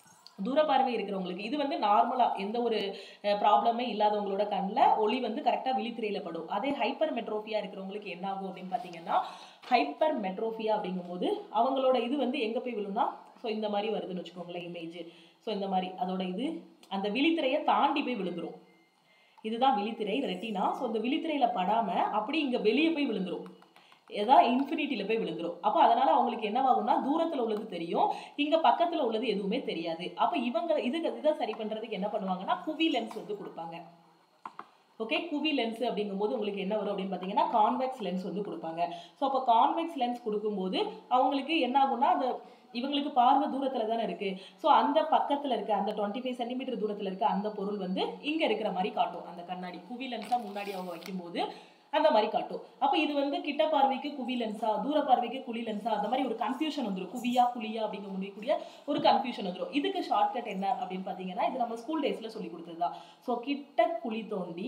தூர பார்வை இருக்கிறவங்களுக்கு இது வந்து நார்மலா எந்த ஒரு ப்ராப்ளமே இல்லாதவங்களோட கண்ணில் ஒளி வந்து கரெக்டாக விழித்திரையில படும் அதே ஹைப்பர் மெட்ரோஃபியா இருக்கிறவங்களுக்கு என்ன ஆகும் அப்படின்னு பார்த்தீங்கன்னா ஹைப்பர் மெட்ரோஃபியா அப்படிங்கும்போது அவங்களோட இது வந்து எங்க போய் விழும்னா ஸோ இந்த மாதிரி வருதுன்னு வச்சுக்கோங்களேன் இமேஜ் ஸோ இந்த மாதிரி அதோட இது அந்த விழித்திரையை தாண்டி போய் விழுந்துரும் இதுதான் விழித்திரை ரெட்டினா ஸோ இந்த விழித்திரையில படாம அப்படி இங்க வெளியே போய் விழுந்துரும் ஏதாவது இன்ஃபினிட்டியில் போய் விழுந்துரும் அப்போ அதனால அவங்களுக்கு என்னவாகும்னா தூரத்தில் உள்ளது தெரியும் இங்க பக்கத்துல உள்ளது எதுவுமே தெரியாது அப்போ இவங்க இதுக்கு இதை சரி பண்றதுக்கு என்ன பண்ணுவாங்கன்னா குவி லென்ஸ் வந்து கொடுப்பாங்க ஓகே குவி லென்ஸ் அப்படிங்கும்போது உங்களுக்கு என்ன வரும் அப்படின்னு பார்த்தீங்கன்னா கான்வெக்ஸ் லென்ஸ் வந்து கொடுப்பாங்க ஸோ அப்போ கான்வெக்ஸ் லென்ஸ் கொடுக்கும்போது அவங்களுக்கு என்ன ஆகும்னா அந்த இவங்களுக்கு பார்வை தூரத்துல தானே இருக்கு ஸோ அந்த பக்கத்துல இருக்க அந்த டுவெண்ட்டி ஃபைவ் சென்டிமீட்டர் தூரத்துல இருக்க அந்த பொருள் வந்து இங்க இருக்கிற மாதிரி காட்டும் அந்த கண்ணாடி குவி லென்ஸா முன்னாடி அவங்க வைக்கும்போது அந்த மாதிரி காட்டும் அப்போ இது வந்து கிட்ட பார்வைக்கு குவி லென்ஸா தூர பார்வைக்கு குழி லென்ஸா அந்த மாதிரி ஒரு கன்ஃபியூஷன் வந்துடும் குவியா குழியா அப்படிங்க முடியக்கூடிய ஒரு கன்ஃபியூஷன் வந்துடும் இதுக்கு ஷார்ட்கட் என்ன அப்படின்னு பார்த்தீங்கன்னா இது நம்ம ஸ்கூல் டேஸ்ல சொல்லி கொடுத்ததுதான் ஸோ கிட்ட குழி தோண்டி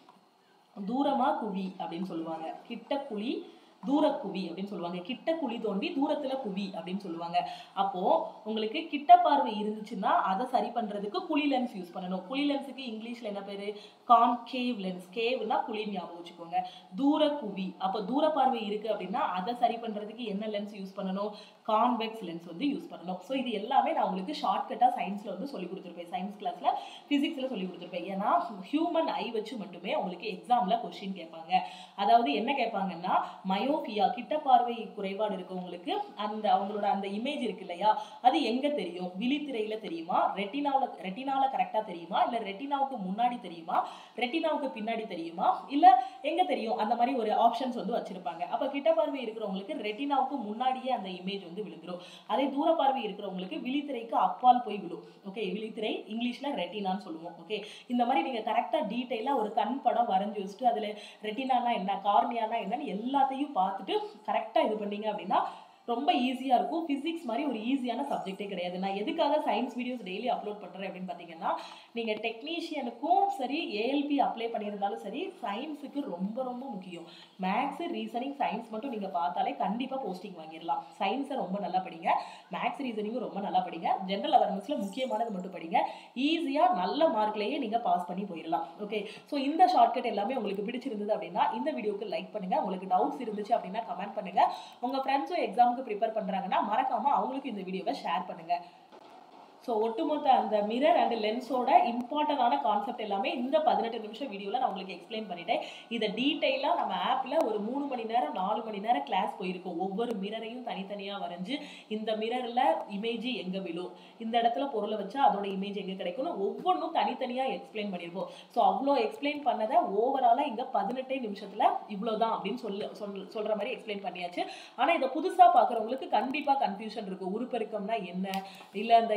தூரமா குவி அப்படின்னு சொல்லுவாங்க கிட்ட குழி தூர குவி அப்படின்னு சொல்லுவாங்க கிட்ட குழி தோண்டி தூரத்துல குவி அப்படின்னு சொல்லுவாங்க அப்போ உங்களுக்கு கிட்ட பார்வை இருந்துச்சுன்னா அதை சரி பண்றதுக்கு குழி லென்ஸ் யூஸ் பண்ணணும் குழி லென்ஸுக்கு இங்கிலீஷ்ல என்ன பேரு கான்கேவ் லென்ஸ் கேவ்னா குழி ஞாபகம் வச்சுக்கோங்க தூர குவி அப்போ தூர பார்வை இருக்கு அப்படின்னா அதை சரி பண்றதுக்கு என்ன லென்ஸ் யூஸ் பண்ணணும் கான்வெக்ஸ் லென்ஸ் வந்து யூஸ் பண்ணணும் ஸோ இது எல்லாமே நான் உங்களுக்கு ஷார்ட்கட்டாக சயின்ஸ்ல வந்து சொல்லி கொடுத்துருப்பேன் சயின்ஸ் கிளாஸ்ல பிசிக்ஸ்ல சொல்லி கொடுத்துருப்பேன் ஏன்னா ஹியூமன் ஐ வச்சு மட்டுமே உங்களுக்கு எக்ஸாம்ல கொஸ்டின் கேட்பாங்க அதாவது என்ன கேட்பாங்கன்னா மயோபியா கிட்ட பார்வை குறைபாடு இருக்கவங்களுக்கு அந்த அவங்களோட அந்த இமேஜ் இருக்கு இல்லையா அது எங்க தெரியும் விழித்திரையில தெரியுமா ரெட்டினால ரெட்டினால கரெக்டா தெரியுமா இல்ல ரெட்டினாவுக்கு முன்னாடி தெரியுமா ரெட்டினாவுக்கு பின்னாடி தெரியுமா இல்ல எங்க தெரியும் அந்த மாதிரி ஒரு ஆப்ஷன்ஸ் வந்து வச்சிருப்பாங்க அப்ப கிட்ட பார்வை இருக்கிறவங்களுக்கு ரெட்டினாவுக்கு முன்னாடியே அந்த இமேஜ் வந்து விழுந்துரும் அதே தூர பார்வை இருக்கிறவங்களுக்கு விழித்திரைக்கு அப்பால் போய் விழும் ஓகே விழித்திரை இங்கிலீஷ்ல ரெட்டினான்னு சொல்லுவோம் ஓகே இந்த மாதிரி நீங்க கரெக்டா டீட்டெயிலா ஒரு கண் படம் வரைஞ்சு வச்சுட்டு அதுல ரெட்டினானா என்ன கார்னியானா என்னன்னு எல்லாத்தையும் பார்த்துட்டு கரெக்டா இது பண்ணீங்க அப்படின்னா ரொம்ப ஈஸியாக இருக்கும் ஃபிசிக்ஸ் மாதிரி ஒரு ஈஸியான சப்ஜெக்டே கிடையாது நான் எதுக்காக சயின்ஸ் வீடியோஸ் டெய்லி அப்லோட் பண்ணுறேன் அப்படின்னு பார்த்தீங்கன்னா நீங்கள் டெக்னீஷியனுக்கும் சரி ஏஎல்பி அப்ளை பண்ணியிருந்தாலும் சரி சயின்ஸுக்கு ரொம்ப ரொம்ப முக்கியம் மேக்ஸு ரீசனிங் சயின்ஸ் மட்டும் நீங்கள் பார்த்தாலே கண்டிப்பாக போஸ்டிங் வாங்கிடலாம் சயின்ஸை ரொம்ப நல்லா படிங்க மேக்ஸ் ரீசனிங்கும் ரொம்ப நல்லா படிங்க ஜென்ரல் அவேர்னஸில் முக்கியமானது மட்டும் படிங்க ஈஸியாக நல்ல மார்க்லேயே நீங்கள் பாஸ் பண்ணி போயிடலாம் ஓகே ஸோ இந்த ஷார்ட்கட் எல்லாமே உங்களுக்கு பிடிச்சிருந்தது அப்படின்னா இந்த வீடியோக்கு லைக் பண்ணுங்க உங்களுக்கு டவுட்ஸ் இருந்துச்சு அப்படின்னா கமெண்ட் பண்ணுங்க உங்க ஃப்ரெண்ட்ஸும் எக்ஸாமுக்கு ப்ரிப்பேர் பண்றாங்கன்னா மறக்காம அவங்களுக்கு இந்த வீடியோவை ஷேர் பண்ணுங்க ஸோ ஒட்டுமொத்த அந்த மிரர் அண்ட் லென்ஸோட இம்பார்ட்டண்டான கான்செப்ட் எல்லாமே இந்த பதினெட்டு நிமிஷம் வீடியோவில் நான் உங்களுக்கு எக்ஸ்பிளைன் பண்ணிட்டேன் இதை டீட்டெயிலாக நம்ம ஆப்பில் ஒரு மூணு மணி நேரம் நாலு மணி நேரம் கிளாஸ் போயிருக்கோம் ஒவ்வொரு மிரரையும் தனித்தனியாக வரைஞ்சு இந்த மிரரில் இமேஜ் எங்கே விழும் இந்த இடத்துல பொருளை வச்சா அதோட இமேஜ் எங்கே கிடைக்கும்னு ஒவ்வொன்றும் தனித்தனியாக எக்ஸ்பிளைன் பண்ணியிருப்போம் ஸோ அவ்வளோ எக்ஸ்பிளைன் பண்ணதை ஓவராலாக இங்கே பதினெட்டே நிமிஷத்தில் இவ்வளோதான் அப்படின்னு சொல்லு சொல் சொல்கிற மாதிரி எக்ஸ்பிளைன் பண்ணியாச்சு ஆனால் இதை புதுசாக பார்க்குறவங்களுக்கு கண்டிப்பாக கன்ஃபியூஷன் இருக்கும் உருப்பெருக்கம்னா என்ன இல்லை அந்த இமேஜ்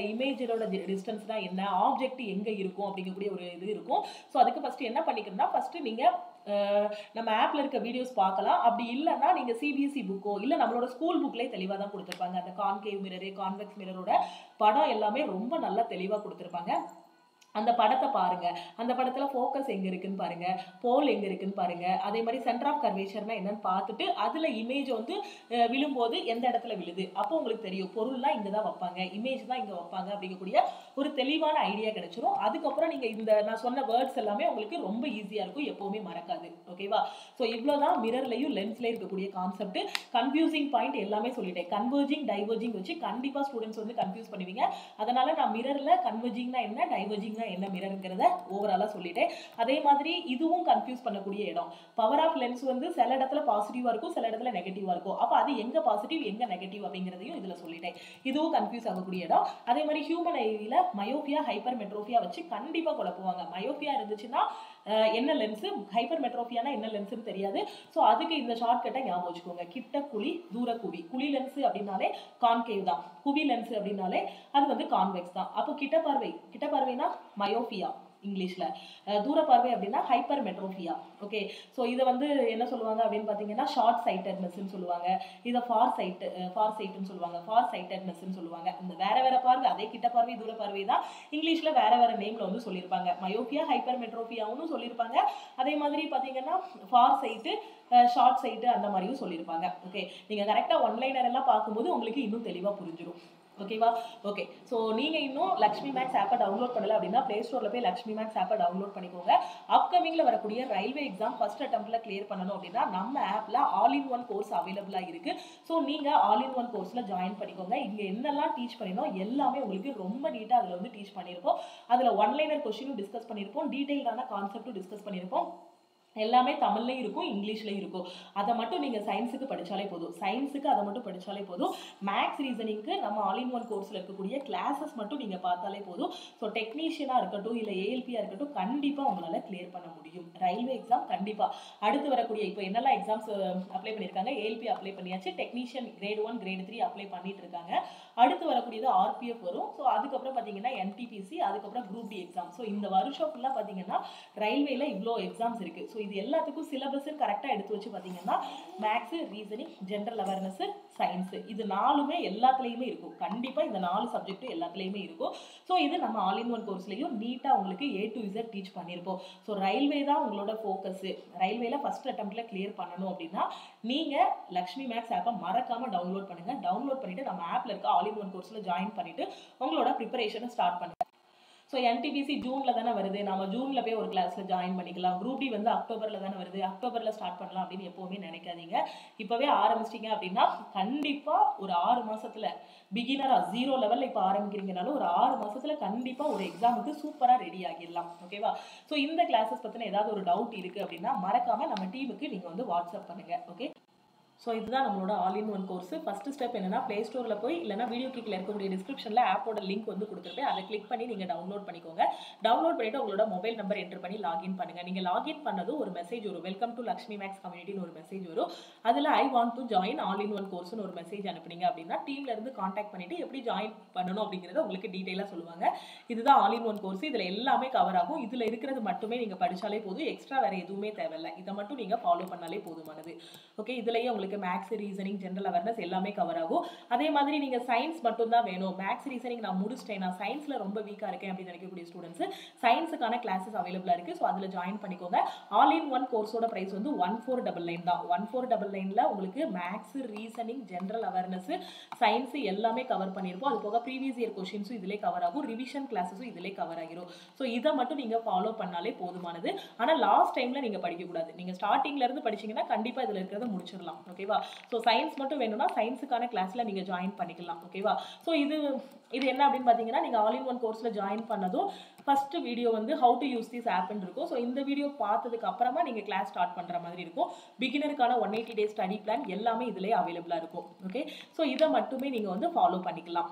இன்டீஜரோட டிஸ்டன்ஸ் தான் என்ன ஆப்ஜெக்ட் எங்கே இருக்கும் அப்படிங்கக்கூடிய ஒரு இது இருக்கும் ஸோ அதுக்கு ஃபஸ்ட்டு என்ன பண்ணிக்கணும்னா ஃபஸ்ட்டு நீங்கள் நம்ம ஆப்ல இருக்க வீடியோஸ் பார்க்கலாம் அப்படி இல்லைன்னா நீங்க சிபிஎஸ்சி புக்கோ இல்லை நம்மளோட ஸ்கூல் புக்லேயே தெளிவாக தான் கொடுத்துருப்பாங்க அந்த கான்கேவ் மிரரு கான்வெக்ஸ் மிரரோட படம் எல்லாமே ரொம்ப நல்லா தெளிவாக கொடுத்துருப்பாங்க அந்த படத்தை பாருங்க அந்த படத்துல ஃபோக்கஸ் எங்க இருக்குன்னு பாருங்க போல் எங்க இருக்குன்னு பாருங்க அதே மாதிரி சென்டர் ஆஃப் கர்வேச்சர்னா என்னன்னு பார்த்துட்டு அதுல இமேஜ் வந்து அஹ், விழும்போது எந்த இடத்துல விழுது அப்போ உங்களுக்கு தெரியும் பொருள்லாம் இங்க தான் வைப்பாங்க இமேஜ் தான் இங்க வைப்பாங்க அப்படிங்கக்கூடிய ஒரு தெளிவான ஐடியா கிடைச்சிரும் அதுக்கப்புறம் நீங்க இந்த நான் சொன்ன வேர்ட்ஸ் எல்லாமே உங்களுக்கு ரொம்ப ஈஸியா இருக்கும் எப்பவுமே மறக்காது ஓகேவா ஸோ இவ்வளவுதான் மிரர்லையும் லென்ஸ்ல இருக்கக்கூடிய கான்செப்ட் கன்ஃபியூசிங் பாயிண்ட் எல்லாமே சொல்லிட்டேன் கன்வர்ஜிங் டைவர்ஜிங் வச்சு கண்டிப்பா ஸ்டூடெண்ட்ஸ் வந்து கன்ஃபியூஸ் பண்ணுவீங்க அதனால நான் மிரர்ல கன்வர்ஜிங்னா என்ன டைவர்ஜிங்னா என்ன மிரருங்கிறத ஓவராலா சொல்லிட்டேன் அதே மாதிரி இதுவும் கன்ஃபியூஸ் பண்ணக்கூடிய இடம் பவர் ஆஃப் லென்ஸ் வந்து சில இடத்துல பாசிட்டிவா இருக்கும் சில இடத்துல நெகட்டிவா இருக்கும் அப்போ அது எங்க பாசிட்டிவ் எங்க நெகட்டிவ் அப்படிங்கிறதையும் இதுல சொல்லிட்டேன் இதுவும் கன்ஃபியூஸ் ஆகக்கூடிய இடம் அதே மாதிரி ஹியூமன் ஐவில மயோபியா ஹைப்பர் மெட்ரோபியா வச்சு கண்டிப்பா குழப்புவாங்க மயோபியா இருந்துச்சுன்னா அஹ், என்ன லென்ஸ் ஹைப்பர் மெட்ரோபியானா என்ன லென்ஸ்னு தெரியாது ஸோ அதுக்கு இந்த ஷார்ட்கட்டை ஞாபகம் வச்சுக்கோங்க கிட்ட குழி தூர குவி குழி லென்ஸ் அப்படின்னாலே கான்கேவ் தான் குவி லென்ஸ் அப்படின்னாலே அது வந்து கான்வெக்ஸ் தான் அப்போ கிட்ட பார்வை கிட்ட பார்வைனா மயோபியா இங்கிலீஷ்ல அஹ் தூர பார்வை அப்படின்னா ஹைப்பர் மெட்ரோபியா ஓகே ஸோ இதை வந்து என்ன சொல்லுவாங்க அப்படின்னு பார்த்தீங்கன்னா ஷார்ட் சைட்டட்னஸ்ன்னு சொல்லுவாங்க இதை ஃபார் சைட் ஃபார் சைட்னு சொல்லுவாங்க ஃபார் சைட்டட்னஸ்ன்னு சொல்லுவாங்க இந்த வேற வேற பார்வை அதே கிட்ட பார்வை தூர பார்வை தான் இங்கிலீஷ்ல வேற வேற நேம்ல வந்து சொல்லியிருப்பாங்க மயோபியா ஹைப்பர் மெட்ரோபியாவும் சொல்லியிருப்பாங்க அதே மாதிரி பார்த்தீங்கன்னா ஃபார் சைட்டு ஷார்ட் சைட்டு அந்த மாதிரியும் சொல்லியிருப்பாங்க ஓகே நீங்கள் கரெக்டாக ஒன்லைனர் எல்லாம் பார்க்கும்போது உங்களுக்கு இன்னும் தெளிவாக புரிஞ்சிடும் ஓகேவா ஓகே ஸோ நீங்கள் இன்னும் லக்ஷ்மி மேக்ஸ் ஆப்பை டவுன்லோட் பண்ணல அப்படின்னா ப்ளே ஸ்டோரில் போய் லக்ஷ்மி மேக்ஸ் ஆப்பை டவுன்லோட் பண்ணிக்கோங்க அப்கமிங்கில் வரக்கூடிய ரயில்வே எக்ஸாம் ஃபர்ஸ்ட் அட்டம்ப்ட்ல கிளியர் பண்ணணும் அப்படின்னா நம்ம ஆப்பில் ஆல் இன் ஒன் கோர்ஸ் அவைலபிளாக இருக்குது ஸோ நீங்கள் ஆல் இன் ஒன் கோர்ஸில் ஜாயின் பண்ணிக்கோங்க இங்கே என்னெல்லாம் டீச் பண்ணினோம் எல்லாமே உங்களுக்கு ரொம்ப நீட்டாக அதில் வந்து டீச் பண்ணியிருப்போம் அதில் ஒன்லைனர் கொஸ்டினும் டிஸ்கஸ் பண்ணியிருப்போம் டீட்டெயிலான கான்செப்ட்டும் டிஸ்கஸ் பண்ணியிருப்போம் எல்லாமே தமிழ்லையும் இருக்கும் இங்கிலீஷ்லையும் இருக்கும் அதை மட்டும் நீங்கள் சயின்ஸுக்கு படித்தாலே போதும் சயின்ஸுக்கு அதை மட்டும் படித்தாலே போதும் மேக்ஸ் ரீசனிங்க்கு நம்ம ஆல் இன் ஒன் கோர்ஸில் இருக்கக்கூடிய கிளாஸஸ் மட்டும் நீங்கள் பார்த்தாலே போதும் ஸோ டெக்னீஷியனாக இருக்கட்டும் இல்லை ஏஎல்பியாக இருக்கட்டும் கண்டிப்பாக உங்களால் கிளியர் பண்ண முடியும் ரயில்வே எக்ஸாம் கண்டிப்பாக அடுத்து வரக்கூடிய இப்போ என்னெல்லாம் எக்ஸாம்ஸ் அப்ளை பண்ணியிருக்காங்க ஏஎல்பி அப்ளை பண்ணியாச்சு technician grade one grade three apply பண்ணிட்டு இருக்காங்க அடுத்து வரக்கூடியது ஆர்பிஎஃப் வரும் ஸோ அதுக்கப்புறம் பார்த்தீங்கன்னா என்டிபிசி அதுக்கப்புறம் குரூப் டி எக்ஸாம் ஸோ இந்த வருஷம் ஃபுல்லாக பார்த்தீங்கன்னா ரயில்வேல இவ்வளோ எக்ஸாம்ஸ் இருக்குது ஸோ இது எல்லாத்துக்கும் சிலபஸ் கரெக்டாக எடுத்து வச்சு பார்த்தீங்கன்னா maths reasoning general awareness science இது நாலுமே எல்லாத்துலேயுமே இருக்கும் கண்டிப்பாக இந்த நாலு சப்ஜெக்ட் எல்லாத்துலேயுமே இருக்கும் ஸோ இது நம்ம ஆல் இன் ஒன் கோர்ஸ்லையும் நீட்டாக உங்களுக்கு ஏ டு இசட் டீச் பண்ணியிருப்போம் ஸோ ரயில்வே தான் உங்களோட ஃபோக்கஸு ரயில்வேல ஃபர்ஸ்ட் அட்டம்ப்ட்ல கிளியர் பண்ணணும் அப்படின்னா நீங்கள் லக்ஷ்மி மேக்ஸ் ஆப்பை மறக்காமல் டவுன்லோட் பண்ணுங்கள் டவுன்லோட் பண்ணிவிட்டு நம்ம ஆப்பில் இருக்க ஆல் இன் ஒன் கோர்ஸில் ஜாயின் பண்ணிவிட்டு உங்களோட ப்ரிப்பரேஷனை ஸ்டார்ட் பண்ணுங்க ஸோ என்டிபிசி ஜூனில் தானே வருது நம்ம ஜூனில் போய் ஒரு கிளாஸில் ஜாயின் பண்ணிக்கலாம் குரூப் டி வந்து அக்டோபரில் தானே வருது அக்டோபரில் ஸ்டார்ட் பண்ணலாம் அப்படின்னு எப்போவுமே நினைக்காதீங்க இப்போவே ஆரம்பிச்சிட்டிங்க அப்படின்னா கண்டிப்பாக ஒரு ஆறு மாசத்துல பிகினராக ஜீரோ லெவலில் இப்போ ஆரம்பிக்கிறீங்கனாலும் ஒரு ஆறு மாசத்துல கண்டிப்பாக ஒரு எக்ஸாமுக்கு சூப்பராக ரெடி ஆகிடலாம் ஓகேவா ஸோ இந்த கிளாஸஸ் பற்றின ஏதாவது ஒரு டவுட் இருக்குது அப்படின்னா மறக்காமல் நம்ம டீமுக்கு நீங்கள் வந்து வாட்ஸ்அப் பண்ணுங்கள் ஓகே ஸோ இதுதான் நம்மளோட all in one course first step என்னன்னா ப்ளே ஸ்டோரில் போய் இல்லைனா வீடியோ கிளிக்கில் இருக்கக்கூடிய டிஸ்கிரிப்ஷனில் ஆப்போட லிங்க் வந்து கொடுத்துருப்பேன் அதை கிளிக் பண்ணி நீங்கள் டவுன்லோட் பண்ணிக்கோங்க டவுன்லோட் பண்ணிட்டு உங்களோட மொபைல் நம்பர் என்டர் பண்ணி லாகின் பண்ணுங்க நீங்கள் லாகின் பண்ணதும் ஒரு மெசேஜ் வரும் வெல்கம் டு லக்ஷ்மி மேக்ஸ் கம்யூனிட்டின்னு ஒரு மெசேஜ் வரும் அதில் I want to join all in one கோர்ஸ்னு ஒரு மெசேஜ் அனுப்புனீங்க அப்படின்னா டீம்ல இருந்து காண்டாக்ட் பண்ணிட்டு எப்படி ஜாயின் பண்ணணும் அப்படிங்கிறத உங்களுக்கு டீட்டெயிலாக சொல்லுவாங்க இதுதான் ஆல் இன் ஒன் கோர்ஸ் இதில் எல்லாமே கவர் ஆகும் இதில் இருக்கிறது மட்டுமே நீங்கள் படிச்சாலே போதும் எக்ஸ்ட்ரா வேற எதுவுமே தேவையில்லை இதை மட்டும் நீங்கள் ஃபாலோ பண்ணாலே போதுமானது ஓகே இதுலயே உங்களுக்கு மேக்ஸ் ரீசனிங் ஜென்ரல் அவேர்னஸ் எல்லாமே கவர் ஆகும் அதே மாதிரி நீங்க சயின்ஸ் மட்டும் தான் வேணும் மேக்ஸ் ரீசனிங் நான் முடிச்சிட்டேன் நான் சயின்ஸ்ல ரொம்ப வீக்கா இருக்கேன் அப்படின்னு நினைக்கக்கூடிய ஸ்டூடெண்ட்ஸ் சயின்ஸுக்கான கிளாஸஸ் அவைலபிளா இருக்கு ஸோ அதுல ஜாயின் பண்ணிக்கோங்க ஆல் இன் ஒன் கோர்ஸோட பிரைஸ் வந்து ஒன் ஃபோர் டபுள் நைன் தான் ஒன் ஃபோர் டபுள் நைன்ல உங்களுக்கு maths reasoning general awareness science எல்லாமே கவர் பண்ணியிருப்போம் அது போக ப்ரீவியஸ் இயர் கொஷின்ஸும் இதிலே கவர் ஆகும் ரிவிஷன் கிளாஸஸும் இதிலே கவர் ஆகிரும் ஸோ இதை மட்டும் நீங்க ஃபாலோ பண்ணாலே போதுமானது ஆனா லாஸ்ட் டைம்ல நீங்க படிக்க கூடாது நீங்க ஸ்டார்டிங்ல இருந்து படிச்சீங்கன்னா கண்டிப்பா இதுல இருக்கிறத முடிச்சிடலாம் ஓகேவா ஸோ சயின்ஸ் மட்டும் வேணும்னா சயின்ஸுக்கான கிளாஸ்ல நீங்க ஜாயின் பண்ணிக்கலாம் ஓகேவா ஸோ இது இது என்ன அப்படின்னு பார்த்தீங்கன்னா நீங்கள் ஆல் இன் ஒன் கோர்ஸில் ஜாயின் பண்ணதும் ஃபர்ஸ்ட் வீடியோ வந்து ஹவு டு யூஸ் திஸ் ஆப்னு இருக்கும் ஸோ இந்த வீடியோ பார்த்ததுக்கு அப்புறமா நீங்கள் கிளாஸ் ஸ்டார்ட் பண்ணுற மாதிரி இருக்கும் பிகினருக்கான one eighty days study plan எல்லாமே இதிலே அவைலபிளாக இருக்கும் ஓகே ஸோ இதை மட்டுமே நீங்கள் வந்து ஃபாலோ பண்ணிக்கலாம்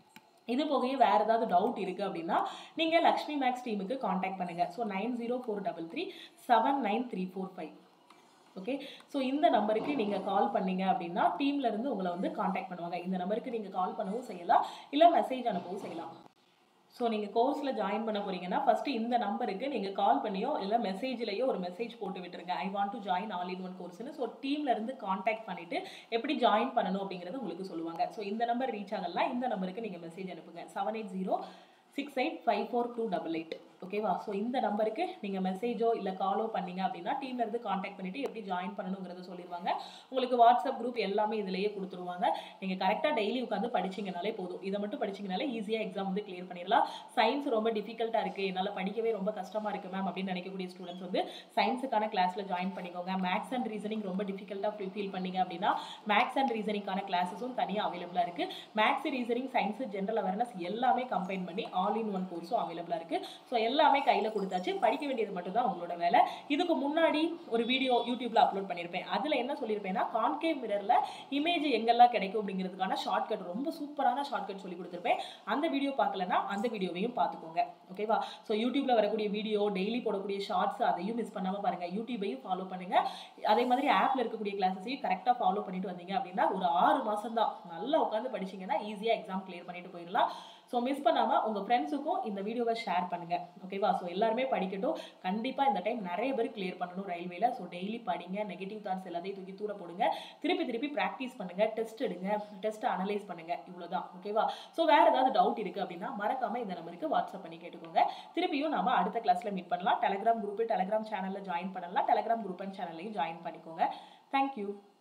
இது போகவே வேறு ஏதாவது டவுட் இருக்குது அப்படின்னா நீங்கள் லக்ஷ்மி மேக்ஸ் டீமுக்கு காண்டாக்ட் பண்ணுங்கள் so nine zero four double three seven nine three four five okay so இந்த நம்பருக்கு நீங்கள் கால் பண்ணீங்க அப்படின்னா டீம்ல இருந்து உங்களை வந்து காண்டாக்ட் பண்ணுவாங்க இந்த நம்பருக்கு நீங்கள் கால் பண்ணவும் செய்யலாம் இல்லை மெசேஜ் அனுப்பவும் செய்யலாம் ஸோ நீங்கள் கோர்ஸில் ஜாயின் பண்ண போறீங்கன்னா ஃபர்ஸ்ட் இந்த நம்பருக்கு நீங்கள் கால் பண்ணியோ இல்லை மெசேஜ்லேயோ ஒரு மெசேஜ் போட்டு விட்டுருங்க I want to join all in one கோர்ஸ்னு ஸோ டீம்ல இருந்து காண்டாக்ட் பண்ணிட்டு எப்படி ஜாயின் பண்ணணும் அப்படிங்கறத உங்களுக்கு சொல்லுவாங்க ஸோ இந்த நம்பர் ரீச் ஆகலாம் இந்த நம்பருக்கு நீங்கள் மெசேஜ் அனுப்புங்க seven eight zero six eight five four two double eight ஓகேவா ஸோ இந்த நம்பருக்கு நீங்கள் மெசேஜோ இல்லை காலோ பண்ணீங்க அப்படின்னா டீம்ல இருந்து காண்டாக்ட் பண்ணிட்டு எப்படி ஜாயின் பண்ணணுங்கிறத சொல்லிடுவாங்க உங்களுக்கு வாட்ஸ்அப் குரூப் எல்லாமே இதுலயே கொடுத்துருவாங்க நீங்கள் கரெக்டாக டெய்லி உட்காந்து படிச்சீங்கனாலே போதும் இதை மட்டும் படிச்சீங்கனாலே ஈஸியாக எக்ஸாம் வந்து கிளியர் பண்ணிடலாம் சயின்ஸ் ரொம்ப டிஃபிகல்ட்டாக இருக்குது என்னால் படிக்கவே ரொம்ப கஷ்டமாக இருக்குது மேம் அப்படின்னு நினைக்கக்கூடிய ஸ்டூடெண்ட்ஸ் வந்து சயின்ஸுக்கான கிளாஸில் ஜாயின் பண்ணிக்கோங்க மேக்ஸ் அண்ட் ரீசனிங் ரொம்ப டிஃபிகல்ட்டாக ஃபீல் பண்ணீங்க அப்படின்னா மேக்ஸ் அண்ட் ரீசனிங்கான கிளாஸஸும் தனியாக அவைலபிளாக இருக்குது maths reasoning science general awareness எல்லாமே கம்பைன் பண்ணி ஆல் இன் ஒன் கோர்ஸும் அவைலபிளாக இருக்குது ஸோ எல்லாமே கையில் கொடுத்தாச்சு படிக்க வேண்டியது மட்டும் தான் உங்களோட வேலை இதுக்கு முன்னாடி ஒரு வீடியோ யூடியூப்ல அப்லோட் பண்ணியிருப்பேன் அதில் என்ன சொல்லியிருப்பேன்னா கான்கேவ் மிரரில் இமேஜ் எங்கெல்லாம் கிடைக்கும் அப்படிங்கிறதுக்கான ஷார்ட்கட் ரொம்ப சூப்பரான ஷார்ட்கட் சொல்லி கொடுத்துருப்பேன் அந்த வீடியோ பார்க்கலன்னா அந்த வீடியோவையும் பார்த்துக்கோங்க ஓகேவா ஸோ யூடியூப்ல வரக்கூடிய வீடியோ டெய்லி போடக்கூடிய ஷார்ட்ஸ் அதையும் மிஸ் பண்ணாமல் பாருங்க யூடியூபையும் ஃபாலோ பண்ணுங்க அதே மாதிரி ஆப்ல இருக்கக்கூடிய கிளாஸஸையும் கரெக்டாக ஃபாலோ பண்ணிட்டு வந்தீங்க அப்படின்னா ஒரு ஆறு மாசம் தான் நல்லா உட்காந்து படிச்சீங்கன்னா ஈஸியாக எக்ஸாம் கிளியர் பண்ணிட்டு போயிடலாம் ஸோ மிஸ் பண்ணாமல் உங்கள் ஃப்ரெண்ட்ஸுக்கும் இந்த வீடியோவை ஷேர் பண்ணுங்கள் ஓகேவா ஸோ எல்லாருமே படிக்கட்டும் கண்டிப்பாக இந்த டைம் நிறைய பேர் கிளியர் பண்ணணும் ரயில்வேல ஸோ டெய்லி படிங்க நெகட்டிவ் தாட்ஸ் எல்லாத்தையும் தூக்கி தூர போடுங்க திருப்பி திருப்பி ப்ராக்டிஸ் பண்ணுங்க டெஸ்ட் எடுங்க டெஸ்ட்டை அனலைஸ் பண்ணுங்க இவ்வளோதான் ஓகேவா ஸோ வேற ஏதாவது டவுட் இருக்குது அப்படின்னா மறக்காம இந்த நம்பருக்கு வாட்ஸ்அப் பண்ணி கேட்டுக்கோங்க திருப்பியும் நாம அடுத்த கிளாஸ்ல மீட் பண்ணலாம் டெலிகிராம் குரூப் டெலிகிராம் சேனலில் ஜாயின் பண்ணலாம் டெலிகிராம் குரூப் அண்ட் சேனல்லையும் ஜாயின் பண்ணிக்கோங்க தேங்க்யூ